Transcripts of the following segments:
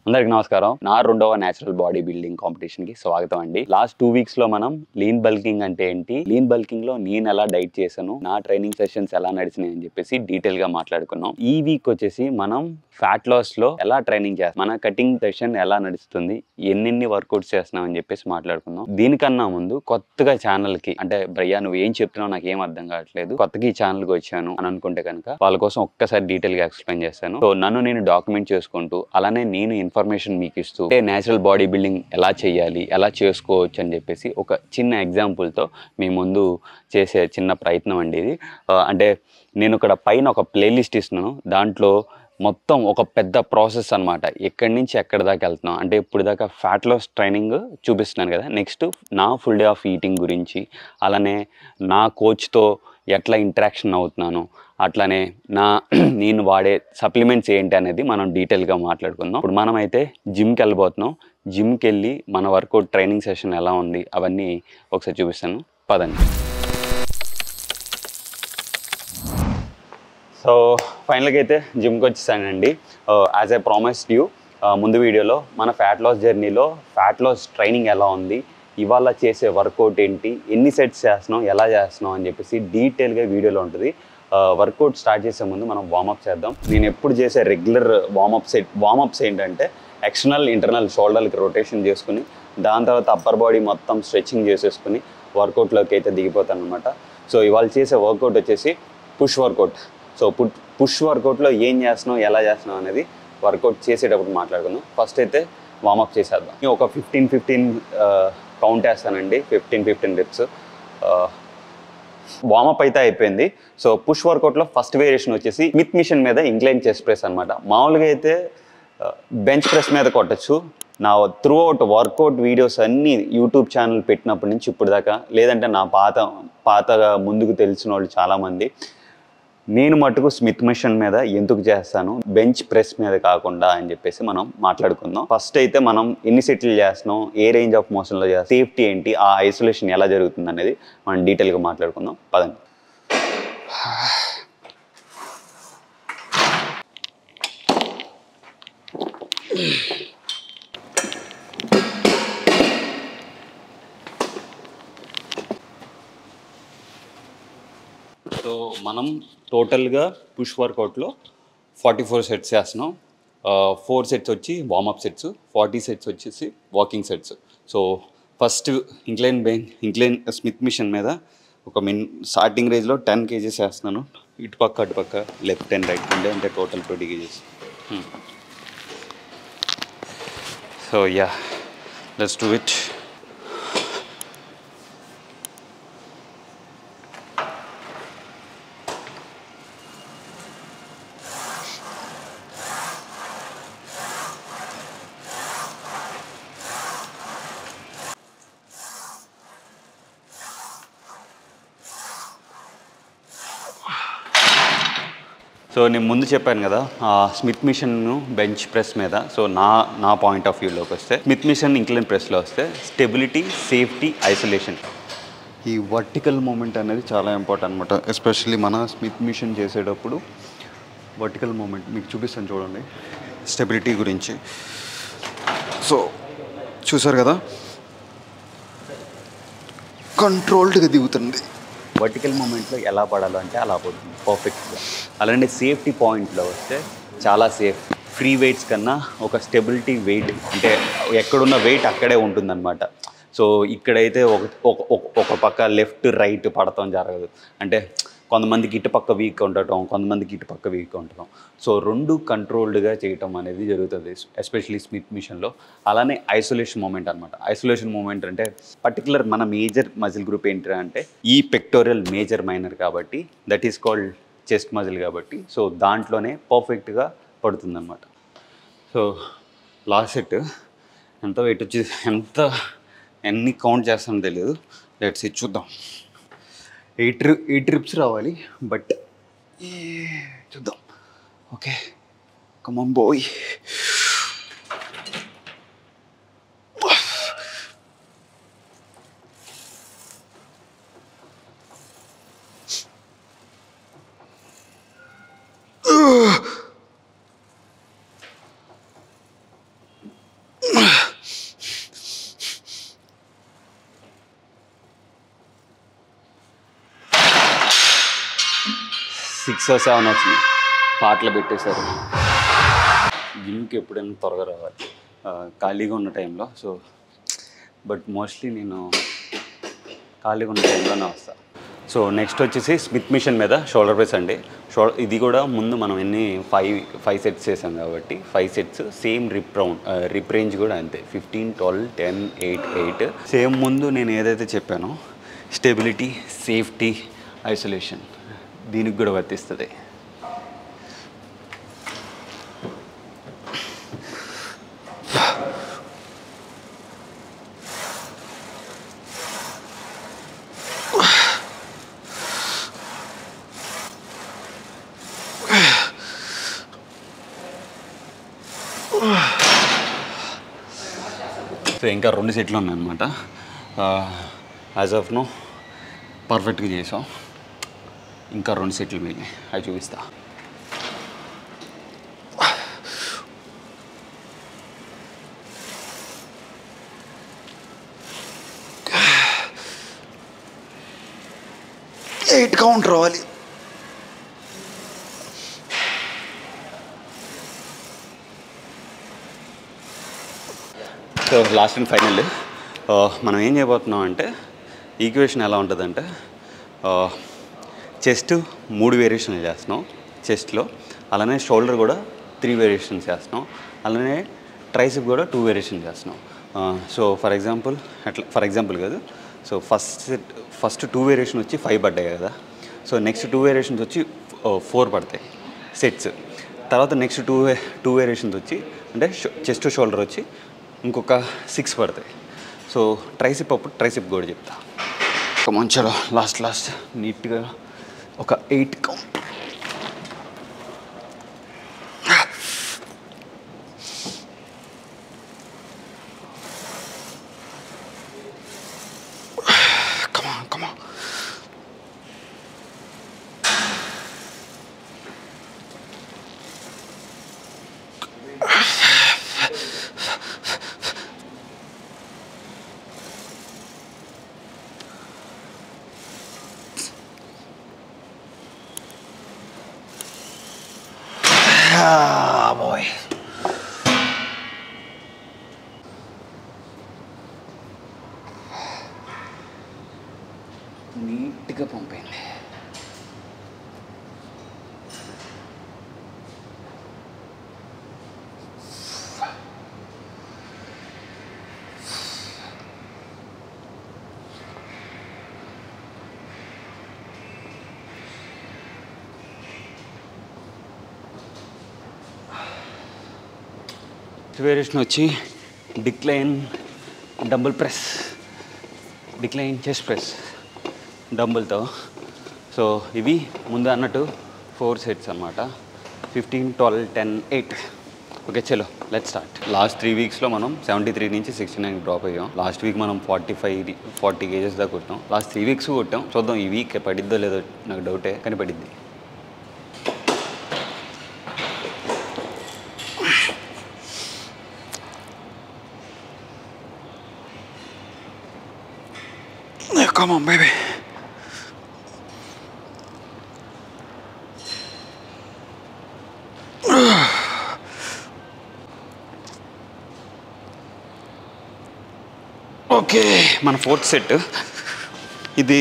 అందరికి నమస్కారం నా రెండవ నేచురల్ బాడీ బిల్డింగ్ కాంపిటీషన్ కి స్వాగతం అండి లాస్ట్ టూ వీక్స్ లో మనం లీన్ బల్కింగ్ అంటే ఏంటి లీన్ బల్కింగ్ లో నేను ఎలా డైట్ చేశాను నా ట్రైనింగ్ సెషన్స్ ఎలా నడిచినాయి అని చెప్పేసి డీటెయిల్ గా మాట్లాడుకున్నాం ఈ వీక్ వచ్చేసి మనం ఫ్యాట్ లాస్ లో ఎలా ట్రైనింగ్ చేస్తాం మన కటింగ్ సెషన్ ఎలా నడుస్తుంది ఎన్నెన్ని వర్కౌట్స్ చేస్తున్నాం అని చెప్పేసి మాట్లాడుకుందాం దీనికన్నా ముందు కొత్తగా ఛానల్ కి అంటే భయ్యా నువ్వు ఏం చెప్తున్నావు నాకు ఏం అర్థం కావట్లేదు కొత్తగా ఈ ఛానల్ కి వచ్చాను అని అనుకుంటే కనుక వాళ్ళ కోసం ఒక్కసారి డీటెయిల్ గా ఎక్స్ప్లెయిన్ చేస్తాను సో నన్ను నేను డాక్యుమెంట్ చేసుకుంటూ అలానే నేను ఇన్ఫర్మేషన్ మీకు ఇస్తూ అంటే నేచురల్ బాడీ బిల్డింగ్ ఎలా చేయాలి ఎలా చేసుకోవచ్చు అని చెప్పేసి ఒక చిన్న ఎగ్జాంపుల్తో మీ ముందు చేసే చిన్న ప్రయత్నం అండి ఇది ఆ, అంటే నేను ఇక్కడ పైన ఒక ప్లేలిస్ట్ ఇస్తున్నాను దాంట్లో మొత్తం ఒక పెద్ద ప్రాసెస్ అన్నమాట ఎక్కడి నుంచి ఎక్కడి దాకా వెళ్తున్నాం అంటే ఇప్పుడు దాకా ఫ్యాట్ లాస్ ట్రైనింగ్ చూపిస్తున్నాను కదా నెక్స్ట్ నా ఫుల్ డే ఆఫ్ ఈటింగ్ గురించి అలానే నా కోచ్తో ఎట్లా ఇంటరాక్షన్ అవుతున్నాను అట్లానే నా నేను వాడే సప్లిమెంట్స్ ఏంటి అనేది మనం డీటెయిల్గా మాట్లాడుకుందాం ఇప్పుడు మనం అయితే జిమ్కి వెళ్ళిపోతున్నాం జిమ్కి వెళ్ళి మన వర్కౌట్ ట్రైనింగ్ సెషన్ ఎలా ఉంది అవన్నీ ఒకసారి చూపిస్తాను పదండి సో ఫైనల్గా అయితే జిమ్కి వచ్చేసానండి యాజ్ ఏ ప్రామిస్ డ్యూ ముందు వీడియోలో మన ఫ్యాట్ లాస్ జర్నీలో ఫ్యాట్ లాస్ ట్రైనింగ్ ఎలా ఉంది ఇవాళ చేసే వర్కౌట్ ఏంటి ఎన్ని సెట్స్ చేస్తున్నాం ఎలా చేస్తున్నాం అని చెప్పేసి డీటెయిల్గా వీడియోలో ఉంటుంది వర్కౌట్ స్టార్ట్ చేసే ముందు మనం వార్మప్ చేద్దాం నేను ఎప్పుడు చేసే రెగ్యులర్ వార్మప్ సెట్ వార్మప్స్ ఏంటంటే ఎక్స్టర్నల్ ఇంటర్నల్ షోల్డర్కి రొటేషన్ చేసుకుని దాని తర్వాత అప్పర్ బాడీ మొత్తం స్ట్రెచ్చింగ్ చేసేసుకుని వర్కౌట్లోకి అయితే దిగిపోతాను అనమాట సో ఇవాళ చేసే వర్కౌట్ వచ్చేసి పుష్ వర్కౌట్ సో పు పుష్ వర్కౌట్లో ఏం చేస్తున్నాం ఎలా చేస్తున్నాం అనేది వర్కౌట్ చేసేటప్పుడు మాట్లాడుకుందాం ఫస్ట్ అయితే వార్మప్ చేసేద్దాం నేను ఒక ఫిఫ్టీన్ ఫిఫ్టీన్ కౌంట్ వేస్తానండి ఫిఫ్టీన్ ఫిఫ్టీన్ రిప్స్ వార్మప్ అయితే అయిపోయింది సో పుష్ వర్కౌట్లో ఫస్ట్ వేరియేషన్ వచ్చేసి స్మిత్ మిషన్ మీద ఇంక్లైన్ చెస్ట్ ప్రెస్ అనమాట మామూలుగా అయితే బెంచ్ ప్రెస్ మీద కొట్టచ్చు నా త్రూ అవుట్ వర్కౌట్ వీడియోస్ అన్నీ యూట్యూబ్ ఛానల్ పెట్టినప్పటి నుంచి ఇప్పుడు దాకా లేదంటే నా పాత పాతగా ముందుకు తెలిసిన వాళ్ళు చాలామంది నేను మటుకు స్మిత్ మిషన్ మీద ఎందుకు చేస్తాను బెంచ్ ప్రెస్ మీద కాకుండా అని చెప్పేసి మనం మాట్లాడుకుందాం ఫస్ట్ అయితే మనం ఎన్ని సెటిల్ చేస్తున్నాం ఏ రేంజ్ ఆఫ్ మోషన్లో చేస్తాం సేఫ్టీ ఏంటి ఆ ఐసోలేషన్ ఎలా జరుగుతుంది అనేది మనం డీటెయిల్గా మాట్లాడుకుందాం పదండి సో మనం టోటల్గా పుష్ వర్కౌట్లో ఫార్టీ ఫోర్ సెట్స్ చేస్తున్నాం ఫోర్ సెట్స్ వచ్చి వార్మప్ సెట్స్ ఫార్టీ సెట్స్ వచ్చేసి walking sets so first incline బెయిన్ ఇంక్లైన్ స్మిత్ మిషన్ మీద ఒక మిన్ స్టార్టింగ్ రేంజ్లో టెన్ కేజీస్ వేస్తున్నాను ఇటు పక్క అటు పక్క లెఫ్ట్ అండ్ రైట్ ఉండే అంటే total twenty kgs so yeah let's do it so నేను ముందు చెప్పాను కదా ఆ స్మిత్ మిషన్ బెంచ్ ప్రెస్ మీద సో నా నా పాయింట్ ఆఫ్ వ్యూలోకి వస్తే స్మిత్ మిషన్ ఇంక్లైన్ ప్రెస్లో వస్తే స్టెబిలిటీ సేఫ్టీ ఐసోలేషన్ ఈ వర్టికల్ మూమెంట్ అనేది చాలా ఇంపార్టెంట్ అనమాట ఎస్పెషల్లీ మన స్మిత్ మిషన్ చేసేటప్పుడు వర్టికల్ మూమెంట్ మీకు చూపిస్తాను చూడండి స్టెబిలిటీ గురించి సో చూసారు కదా కంట్రోల్డ్గా దిగుతుంది వర్టికల్ మూమెంట్లో ఎలా పడాలో అంటే అలా పడుతుంది పర్ఫెక్ట్గా అలానే సేఫ్టీ పాయింట్లో వస్తే చాలా సేఫ్ ఫ్రీ వెయిట్స్ కన్నా ఒక స్టెబిలిటీ వెయిట్ అంటే ఎక్కడున్న వెయిట్ అక్కడే ఉంటుందన్నమాట సో ఇక్కడైతే ఒక ఒక- ఒక- ఒక పక్క లెఫ్ట్ రైట్ పడటం జరగదు అంటే కొంతమందికి ఇటు పక్క వీక్ ఉండటం కొంతమందికి ఇటు పక్క వీక్ ఉండటం సో రెండు కంట్రోల్డ్గా చేయటం అనేది జరుగుతుంది ఎస్పెషలీ స్మిత్ మిషన్లో అలానే ఐసోలేషన్ మూమెంట్ అనమాట ఐసోలేషన్ మూమెంట్ అంటే పర్టికులర్ మన మేజర్ మజిల్ గ్రూప్ ఏంటి అంటే ఈ పెక్టోరియల్ మేజర్ మైనర్ కాబట్టి that is called chest muscle కాబట్టి సో దాంట్లోనే పర్ఫెక్ట్గా పడుతుందన్నమాట సో లాస్ట్ సెట్ ఎంత వెయిట్ వచ్చి ఎంత ఎన్ని కౌంట్ చేస్తానో తెలియదు లెట్స్ ఇది చూద్దాం ఎయిట్ ట్రి ఎయిట్ ట్రిప్స్ రావాలి బట్ చూద్దాం okay come on boy six seven వచ్చినాయి పాటలు పెట్టేశారు జిమ్కి ఎప్పుడైనా త్వరగా రావాలి ఆ, ఖాళీగా ఉన్న టైంలో సో బట్ మోస్ట్లీ నేను ఖాళీగా ఉన్న టైంలోనే వస్తా సో నెక్స్ట్ వచ్చేసి స్మిత్ మిషన్ మీద షోల్డర్ ప్రెస్ అండి షో ఇది కూడా ముందు మనం ఎన్ని ఫైవ్ ఫైవ్ సెట్స్ చేసాం కాబట్టి five sets same rep round rep range కూడా అంతే fifteen twelve ten eight eight same ముందు నేను ఏదైతే చెప్పానో స్టెబిలిటీ సేఫ్టీ ఐసోలేషన్ దీనికి కూడా వర్తిస్తుంది సో ఇంకా రెండు సెట్లు ఉన్నాయన్నమాట యాజ్ ఆఫ్ నో పర్ఫెక్ట్గా చేసాం ఇంకా రెండు సెట్లు మిగిలినాయి అవి చూపిస్తా ఎయిట్ కౌంట్ రావాలి సో లాస్ట్ అండ్ ఫైనల్ మనం ఏం చేయబోతున్నాం అంటే ఈక్వేషన్ ఎలా ఉంటుందంటే చెస్ట్ మూడు వేరియేషన్లు చేస్తున్నాం చెస్ట్లో అలానే షోల్డర్ కూడా త్రీ వేరియేషన్స్ చేస్తున్నాం అలానే ట్రైసిప్ కూడా టూ వేరియేషన్ చేస్తున్నాం సో ఫర్ ఎగ్జాంపుల్ అట్లా ఫర్ ఎగ్జాంపుల్ కాదు so first set first two variation వచ్చి ఫైవ్ పడ్డాయి కదా సో నెక్స్ట్ టూ వేరియేషన్స్ వచ్చి ఫోర్ పడతాయి సెట్స్ తర్వాత నెక్స్ట్ టూ టూ వేరియేషన్స్ వచ్చి అంటే చెస్ట్ షోల్డర్ వచ్చి ఇంకొక సిక్స్ పడతాయి సో ట్రైసిప్ అప్పుడు ట్రైసిప్ కూడా చెప్తా ఒక మంచిలో లాస్ట్ లాస్ట్ నీట్గా ఒక eight count Come on, come on. Ah, boy. నీట్గా పంపేయండి వేరియేషన్ వచ్చి decline dumbbell press decline chest press డంబుల్తో సో ఇవి ముందు అన్నట్టు ఫోర్ సెట్స్ అనమాట fifteen twelve ten eight okay చలో లెట్ స్టార్ట్ లాస్ట్ త్రీ వీక్స్లో మనం సెవెంటీ త్రీ నుంచి సిక్స్టీ నైన్ డ్రాప్ అయ్యాం లాస్ట్ వీక్ మనం ఫార్టీ ఫైవ్ ఫార్టీ కేజెస్ దాకా కొట్టాం లాస్ట్ త్రీ వీక్స్ కొట్టాం చూద్దాం ఈ వీక్ పడిద్దో లేదో నాకు డౌటే కానీ పడిద్ది Come on, baby. ఓకే మన ఫోర్త్ సెట్ ఇది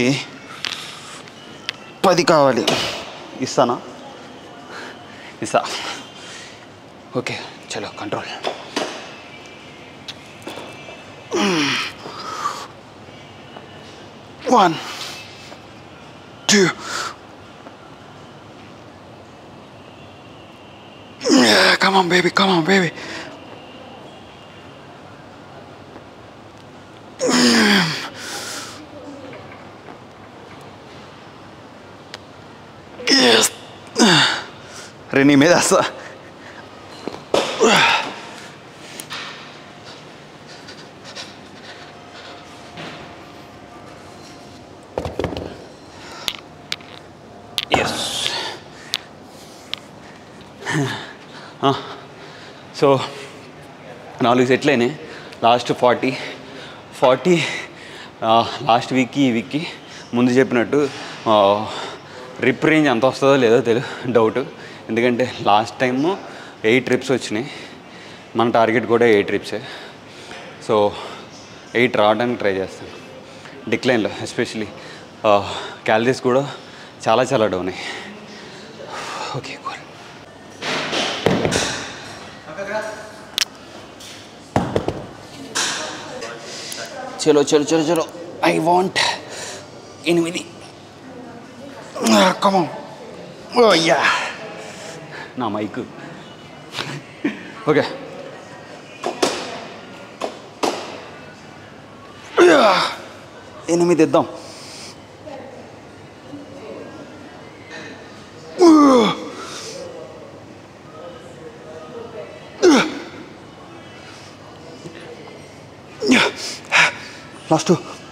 పది కావాలి ఇస్తానా ఇస్తా ఓకే చలో control One, two. Yeah, come on, baby. Come on, baby. Yes. Reni, me das. Yes so నాలుగు సెట్లు అయినాయి లాస్ట్ ఫార్టీ ఫార్టీ లాస్ట్ వీక్కి ఈ వీక్కి ముందు చెప్పినట్టు రిప్ రేంజ్ ఎంత వస్తుందో లేదో తెలియదు డౌట్ ఎందుకంటే లాస్ట్ టైము ఎయిట్ ట్రిప్స్ వచ్చినాయి మన టార్గెట్ కూడా ఎయిట్ ట్రిప్సే సో ఎయిట్ రావడానికి ట్రై చేస్తాను డిక్లైన్లో ఎస్పెషలీ క్యాలరీస్ కూడా చాలా చాలా డౌన్ అయ్యాయి ఓకే కూల్ చలో చలో చలో చలో ఐ వాంట్ ఎనిమిది కమం అయ్యా నా మైక్ ఓకే ఎనిమిది ఇద్దాం లాస్ట్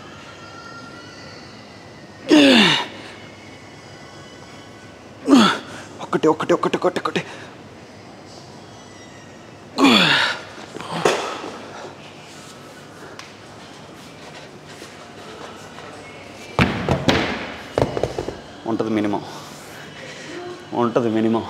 ఒక్కటి ఒక్కటి ఒక్కటి ఒక్కటి ఒక్కటి ఉంటుంది మినిమం ఉంటుంది మినిమం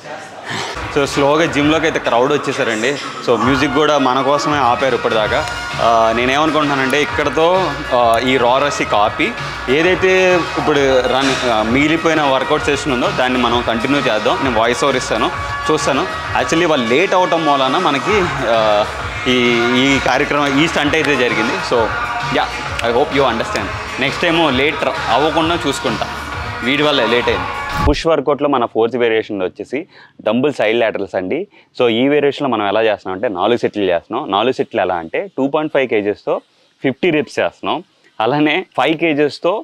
సో స్లోగా జిమ్లోకి అయితే క్రౌడ్ వచ్చేసారండి సో మ్యూజిక్ కూడా మన కోసమే ఆపారు ఇప్పటిదాకా ఆ, నేనేమనుకుంటున్నానంటే ఇక్కడతో ఆ, ఈ రారసి కాపీ ఏదైతే ఇప్పుడు రన్ ఆ, మిగిలిపోయిన వర్కౌట్ సెషన్ ఉందో దాన్ని మనం కంటిన్యూ చేద్దాం నేను వాయిస్ ఓవర్ ఇస్తాను చూస్తాను యాక్చువల్లీ వాళ్ళు లేట్ అవటం మూలన మనకి ఆ, ఈ ఈ కార్యక్రమం ఈ స్టంట్ అయితే జరిగింది so yeah I hope you understand next time late అవ్వకుండా చూసుకుంటా వీటి వల్ల లేట్ అయింది పుష్ వర్కౌట్లో మన ఫోర్త్ వేరియేషన్ వచ్చేసి డంబుల్ సైడ్ లాటరల్స్ అండి సో ఈ వేరియేషన్లో మనం ఎలా చేస్తున్నాం అంటే నాలుగు సెట్లు చేస్తున్నాం నాలుగు సెట్లు ఎలా అంటే టూ పాయింట్ ఫైవ్ కేజెస్తో ఫిఫ్టీ రిప్స్ చేస్తున్నాం అలానే ఫైవ్ కేజెస్తో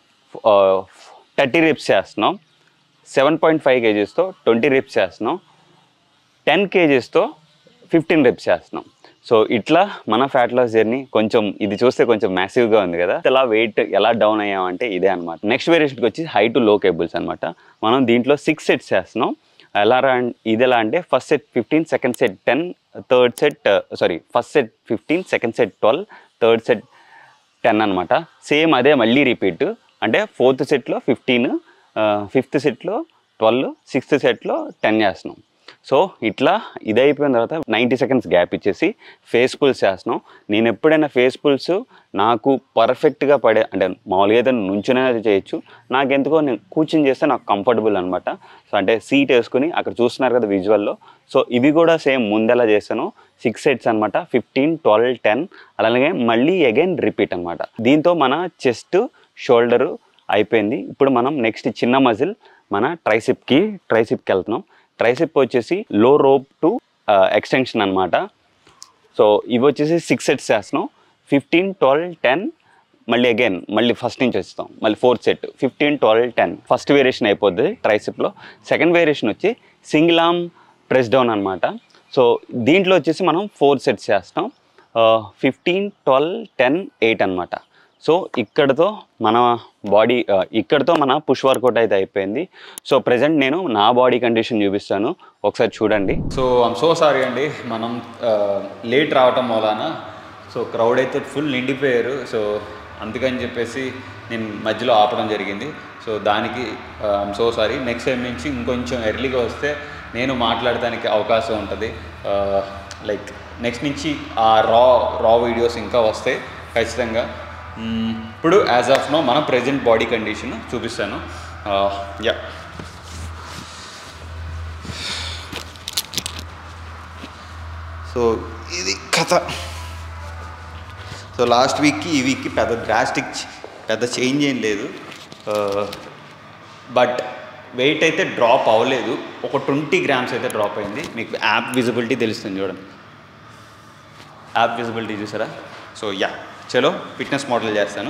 థర్టీ రిప్స్ చేస్తున్నాం సెవెన్ పాయింట్ ఫైవ్ కేజెస్తో ట్వంటీ రిప్స్ చేస్తున్నాం టెన్ కేజెస్తో ఫిఫ్టీన్ రెప్స్ చేస్తున్నాం సో ఇట్లా మన ఫ్యాట్ లాస్ జర్నీ కొంచెం ఇది చూస్తే కొంచెం మ్యాసివ్గా ఉంది కదా ఇలా వెయిట్ ఎలా డౌన్ అయ్యామంటే ఇదే అనమాట నెక్స్ట్ వేరియేషన్కి వచ్చి హై టు లో కేబుల్స్ అనమాట మనం దీంట్లో సిక్స్ సెట్స్ చేస్తున్నాం ఎలా రా ఇది ఎలా అంటే first set fifteen second set ten third set sorry first set fifteen second set twelve third set ten అనమాట సేమ్ అదే మళ్ళీ రిపీట్ అంటే ఫోర్త్ సెట్లో ఫిఫ్టీన్ ఫిఫ్త్ సెట్లో ట్వెల్వ్ సిక్స్త్ సెట్లో టెన్ చేస్తున్నాం సో ఇట్లా ఇది అయిపోయిన తర్వాత నైంటీ సెకండ్స్ గ్యాప్ ఇచ్చేసి ఫేస్ పుల్స్ చేస్తున్నాం నేను ఎప్పుడైనా ఫేస్ పుల్స్ నాకు పర్ఫెక్ట్గా పడే అంటే మామూలుగా అయితే నుంచునే చేయొచ్చు నాకు ఎందుకో నేను కూర్చుని చేస్తే నాకు కంఫర్టబుల్ అనమాట సో అంటే సీట్ వేసుకుని అక్కడ చూస్తున్నారు కదా విజువల్లో సో ఇవి కూడా సేమ్ ముందెలా చేశాను సిక్స్ సెట్స్ అనమాట ఫిఫ్టీన్ ట్వెల్వ్ టెన్ అలాగే మళ్ళీ అగైన్ రిపీట్ అనమాట దీంతో మన చెస్ట్ షోల్డరు అయిపోయింది ఇప్పుడు మనం నెక్స్ట్ చిన్న మజిల్ మన ట్రైసిప్కి ట్రైసిప్కి వెళ్తున్నాం ట్రైసిప్ వచ్చేసి లో రోప్ టు ఎక్స్టెన్షన్ అనమాట సో ఇవి వచ్చేసి సిక్స్ సెట్స్ చేస్తున్నాం ఫిఫ్టీన్ ట్వెల్వ్ టెన్ మళ్ళీ అగైన్ మళ్ళీ ఫస్ట్ నుంచి వస్తాం మళ్ళీ fourth set fifteen twelve ten first variation అయిపోద్ది ట్రైసిప్లో సెకండ్ వేరియేషన్ వచ్చి సింగిల్ ఆర్మ్ ప్రెస్ డౌన్ అనమాట సో దీంట్లో వచ్చేసి మనం ఫోర్ సెట్స్ చేస్తాం ఫిఫ్టీన్ ట్వెల్వ్ టెన్ ఎయిట్ అనమాట సో ఇక్కడతో మన బాడీ ఇక్కడతో మన పుష్ వర్కౌట్ అయితే అయిపోయింది సో ప్రజెంట్ నేను నా బాడీ కండిషన్ చూపిస్తాను ఒకసారి చూడండి సో ఐమ్ సో సారీ అండి మనం లేట్ రావటం మూలాన సో క్రౌడ్ అయితే ఫుల్ నిండిపోయారు సో అందుకని చెప్పేసి నేను మధ్యలో ఆపడం జరిగింది సో దానికి I'm so sorry next time నుంచి ఇంకొంచెం ఎర్లీగా వస్తే నేను మాట్లాడడానికి అవకాశం ఉంటుంది లైక్ నెక్స్ట్ నుంచి ఆ రా రా వీడియోస్ ఇంకా వస్తాయి ఖచ్చితంగా మ్మ్, ఇప్పుడు యాజ్ ఆఫ్ నో మన ప్రజెంట్ బాడీ కండిషన్ చూపిస్తాను యా సో ఇది కథ సో లాస్ట్ వీక్కి ఈ వీక్కి పెద్ద డ్రాస్టిక్ పెద్ద చేంజ్ ఏం లేదు బట్ వెయిట్ అయితే డ్రాప్ అవ్వలేదు ఒక ట్వంటీ గ్రామ్స్ అయితే డ్రాప్ అయింది మీకు యాప్ విజిబిలిటీ తెలుస్తుంది చూడండి యాప్ విజిబిలిటీ చూసారా సో యా చలో ఫిట్నెస్ మోడల్ చేస్తాను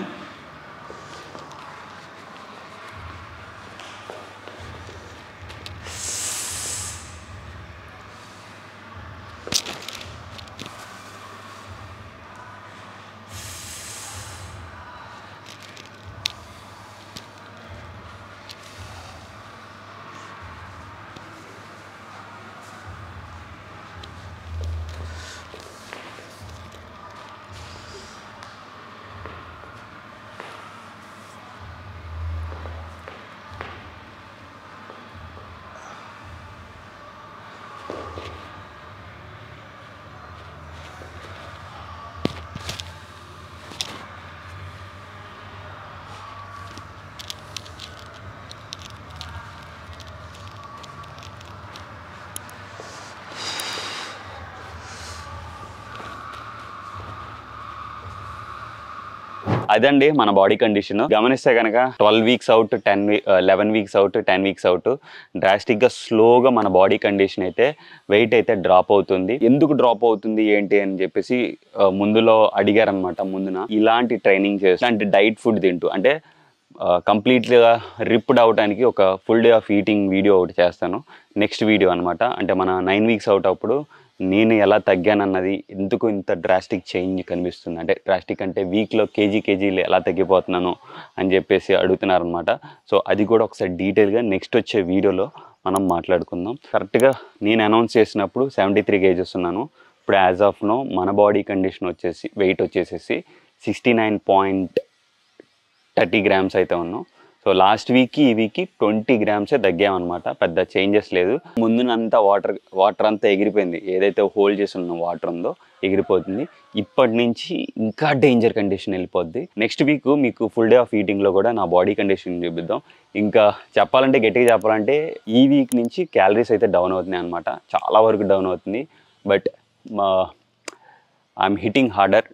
అదండి మన బాడీ కండిషన్ గమనిస్తే కనుక twelve weeks out ten eleven weeks out ten weeks out డ్రాస్టిక్గా స్లోగా మన బాడీ కండిషన్ అయితే వెయిట్ అయితే డ్రాప్ అవుతుంది ఎందుకు డ్రాప్ అవుతుంది ఏంటి అని చెప్పేసి ఆ, ముందులో అడిగారనమాట ముందున ఇలాంటి ట్రైనింగ్ చేసి ఇలాంటి డైట్ ఫుడ్ తింటూ అంటే కంప్లీట్గా రిప్డ్ అవడానికి ఒక full day of eating video ఒకటి చేస్తాను నెక్స్ట్ వీడియో అనమాట అంటే మన నైన్ వీక్స్ అవుట్ అప్పుడు నేను ఎలా తగ్గానన్నది ఎందుకు ఇంత డ్రాస్టిక్ చేంజ్ కనిపిస్తుంది అంటే డ్రాస్టిక్ అంటే వీక్లో కేజీ కేజీలు ఎలా తగ్గిపోతున్నాను అని చెప్పేసి అడుగుతున్నారనమాట సో అది కూడా ఒకసారి డీటెయిల్గా నెక్స్ట్ వచ్చే వీడియోలో మనం మాట్లాడుకుందాం కరెక్ట్గా నేను అనౌన్స్ చేసినప్పుడు సెవెంటీ త్రీ కేజెస్ ఉన్నాను ఇప్పుడు యాజ్ ఆఫ్ నో మన బాడీ కండిషన్ వచ్చేసి వెయిట్ వచ్చేసేసి sixty nine point thirty grams అయితే ఉన్నాం సో లాస్ట్ వీక్కి ఈ వీక్కి ట్వంటీ గ్రామ్సే తగ్గామన్నమాట పెద్ద చేంజెస్ లేదు ముందునంతా వాటర్ వాటర్ అంతా ఎగిరిపోయింది ఏదైతే హోల్డ్ చేసి ఉన్న వాటర్ ఉందో ఎగిరిపోతుంది ఇప్పటి నుంచి ఇంకా డేంజర్ కండిషన్ వెళ్ళిపోద్ది నెక్స్ట్ వీక్ మీకు ఫుల్ డే ఆఫ్ ఈటింగ్లో కూడా నా బాడీ కండిషన్ చూపిద్దాం ఇంకా చెప్పాలంటే గట్టిగా చెప్పాలంటే ఈ వీక్ నుంచి క్యాలరీస్ అయితే డౌన్ అవుతున్నాయి అనమాట చాలా వరకు డౌన్ అవుతుంది బట్ మా ఐఎమ్ హిట్టింగ్ హార్డర్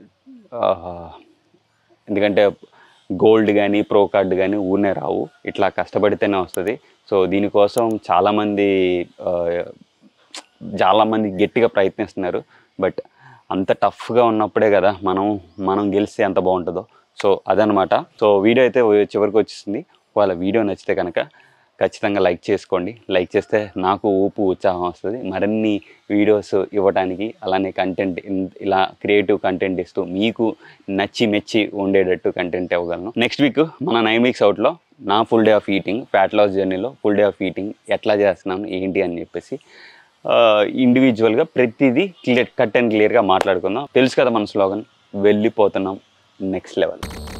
ఎందుకంటే గోల్డ్ కానీ ప్రో కార్డ్ కానీ ఊరినే రావు ఇట్లా కష్టపడితేనే వస్తుంది సో దీనికోసం చాలామంది ఆ, చాలామంది గట్టిగా ప్రయత్నిస్తున్నారు బట్ అంత టఫ్గా ఉన్నప్పుడే కదా మనం మనం గెలిస్తే ఎంత బాగుంటుందో సో అదనమాట సో వీడియో అయితే చివరికి వచ్చేసింది ఒకవేళ వీడియో నచ్చితే కనుక ఖచ్చితంగా లైక్ చేసుకోండి లైక్ చేస్తే నాకు ఊపు ఉత్సాహం వస్తుంది మరిన్ని వీడియోస్ ఇవ్వడానికి అలానే కంటెంట్ ఇలా క్రియేటివ్ కంటెంట్ ఇస్తూ మీకు నచ్చి మెచ్చి ఉండేటట్టు కంటెంట్ ఇవ్వగలను నెక్స్ట్ వీక్ మన నైన్ వీక్స్ అవుట్లో నా full day of eating fat loss జర్నీలో ఫుల్ డే ఆఫ్ ఈటింగ్ ఎట్లా చేస్తున్నాను ఏంటి అని చెప్పేసి ఇండివిజువల్గా ప్రతిదీ క్లియర్ కట్ అండ్ క్లియర్గా మాట్లాడుకుందాం తెలుసు కదా మన స్లోగన్ వెళ్ళిపోతున్నాం నెక్స్ట్ లెవెల్